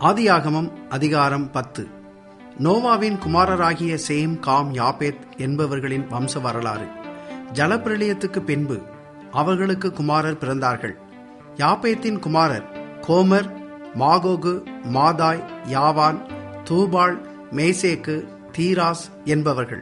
ஆதியாகமம் அதிகாரம் பத்து நோவாவின் குமாரராகிய சேம் காம் யாபேத் என்பவர்களின் வம்ச வரலாறு ஜலப்பிரளயத்துக்கு பின்பு அவர்களுக்கு குமாரர் பிறந்தார்கள் யாபேத்தின் குமாரர் கோமர் மாகோகு மாதாய் யாவான் தூபாள் மேசேக்கு தீராஸ் என்பவர்கள்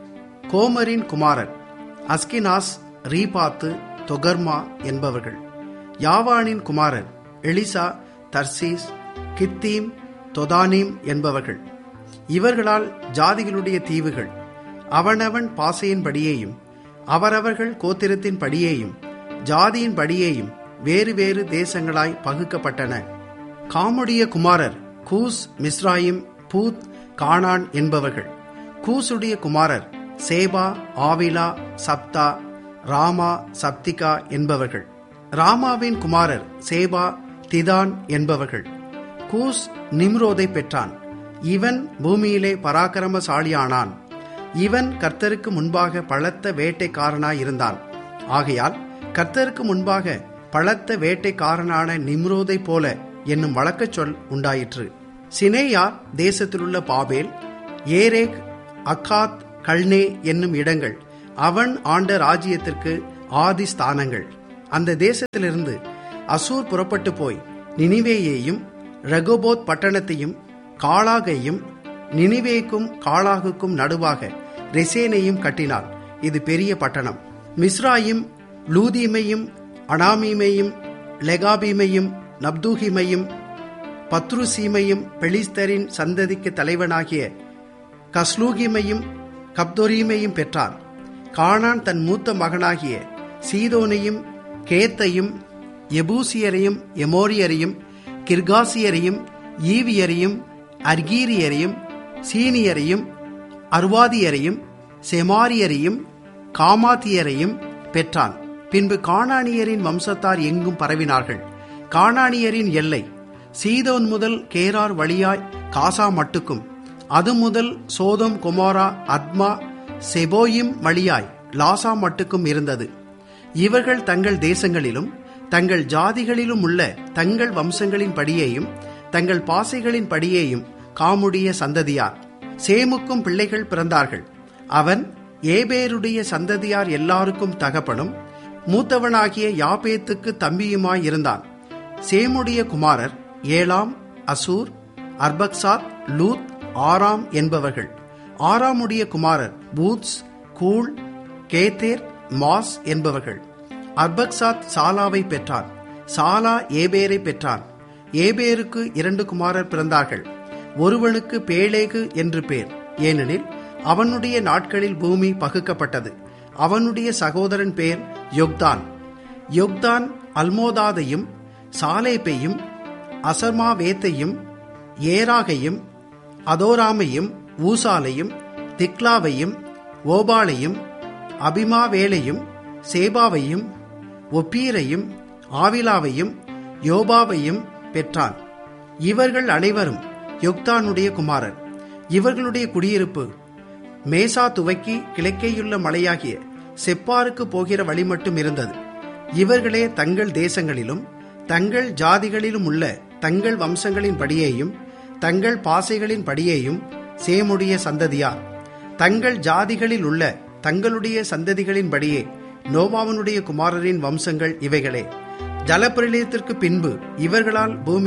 கோமரின் குமாரர் அஸ்கினாஸ் ரீபாத்து தொகர்மா என்பவர்கள் யாவானின் குமாரர் எலிசா தர்சீஸ் கித்தீம் தொதானீம் என்பவர்கள் இவர்களால் ஜாதிகளுடைய தீவுகள் அவனவன் பாசையின் படியேயும் அவரவர்கள் கோத்திரத்தின் படியேயும் ஜாதியின் படியேயும் வேறு வேறு தேசங்களாய் பகுக்கப்பட்டன காமுடைய குமாரர் கூஸ் மிஸ்ராயிம் பூத் கானான் என்பவர்கள் கூசுடைய குமாரர் சேபா ஆவிலா சப்தா ராமா சப்திகா என்பவர்கள் ராமாவின் குமாரர் சேபா திதான் என்பவர்கள் கூஸ் நிம்ரோதை பெற்றான் இவன் பூமியிலே பராக்கிரமசாலியானான் இவன் கர்த்தருக்கு முன்பாக பலத்த வேட்டைக்காரனாய் இருந்தான் ஆகையால் கர்த்தருக்கு முன்பாக பலத்த வேட்டைக்காரனான நிம்ரோதை போல என்னும் வழக்கச் சொல் உண்டாயிற்று சினேயா தேசத்திலுள்ள பாபேல் ஏரேக் அக்காத் கல்னே என்னும் இடங்கள் அவன் ஆண்ட ராஜ்யத்திற்கு ஆதி ஸ்தானங்கள் அந்த தேசத்திலிருந்து அசூர் புறப்பட்டு போய் நினிவேயையும் ரகோபோத் பட்டணத்தையும் காளாகையும் நினிவேக்கும் காளாகுக்கும் நடுவாக ரெசேனையும் கட்டினாள் இது பெரிய பட்டணம் மிஸ்ராயும் லூதீமையும் அனாமீமையும் லெகாபீமையும் நப்தூஹிமையும் பத்ருசீமையும் பெலிஸ்தரின் சந்ததிக்கு தலைவனாகிய கஸ்லூகிமையும் கப்தொரீமையும் பெற்றான் கானான் தன் மூத்த மகனாகிய சீதோனையும் கேத்தையும் எபூசியரையும் எமோரியரையும் கிர்காசியரையும் ஈவியரையும் அர்கீரியரையும் சீனியரையும் அர்வாதியரையும் செமாரியரையும் காமாத்தியரையும் பெற்றான் பின்பு காணானியரின் வம்சத்தார் எங்கும் பரவினார்கள் காணானியரின் எல்லை சீதோன் முதல் கேரார் வழியாய் காசா மட்டுக்கும் அது முதல் சோதம் குமாரா அத்மா செபோயிம் வழியாய் லாசா மட்டுக்கும் இருந்தது இவர்கள் தங்கள் தேசங்களிலும் தங்கள் ஜாதிகளிலும் உள்ள தங்கள் வம்சங்களின் படியேயும் தங்கள் பாசைகளின் படியேயும் காமுடைய சந்ததியார் சேமுக்கும் பிள்ளைகள் பிறந்தார்கள் அவன் ஏபேருடைய சந்ததியார் எல்லாருக்கும் தகப்பனும் மூத்தவனாகிய யாபேத்துக்கு தம்பியுமாய் இருந்தான் சேமுடைய குமாரர் ஏலாம் அசூர் அர்பக்சாத் லூத் ஆராம் என்பவர்கள் ஆராமுடைய குமாரர் பூத்ஸ் கூல் கேத்தேர் மாஸ் என்பவர்கள் அர்பக்சாத் சாலாவை பெற்றான் சாலா ஏபேரை பெற்றான் ஏபேருக்கு இரண்டு குமாரர் பிறந்தார்கள் ஒருவனுக்கு பேலேகு என்று பேர் ஏனெனில் அவனுடைய நாட்களில் பூமி பகுக்கப்பட்டது அவனுடைய சகோதரன் பேர் யொக்தான் யொக்தான் அல்மோதாதையும் சாலேப்பையும் அசர்மாவேத்தையும் ஏராகையும் அதோராமையும் ஊசாலையும் திக்லாவையும் ஓபாலையும் அபிமாவேலையும் சேபாவையும் ஒப்பீரையும் ஆவிலாவையும் யோபாவையும் பெற்றான் இவர்கள் அனைவரும் யொக்தானுடைய குமாரர் இவர்களுடைய குடியிருப்பு மேசா துவக்கி கிழக்கேயுள்ள மலையாகிய செப்பாருக்கு போகிற வழி மட்டும் இருந்தது இவர்களே தங்கள் தேசங்களிலும் தங்கள் ஜாதிகளிலும் உள்ள தங்கள் வம்சங்களின் படியேயும் தங்கள் பாசைகளின் படியேயும் சேமுடைய சந்ததியார் தங்கள் ஜாதிகளில் உள்ள தங்களுடைய சந்ததிகளின்படியே நோவாவனுடைய குமாரரின் வம்சங்கள் இவைகளே ஜலப்பிரளயத்திற்கு பின்பு இவர்களால் பூமி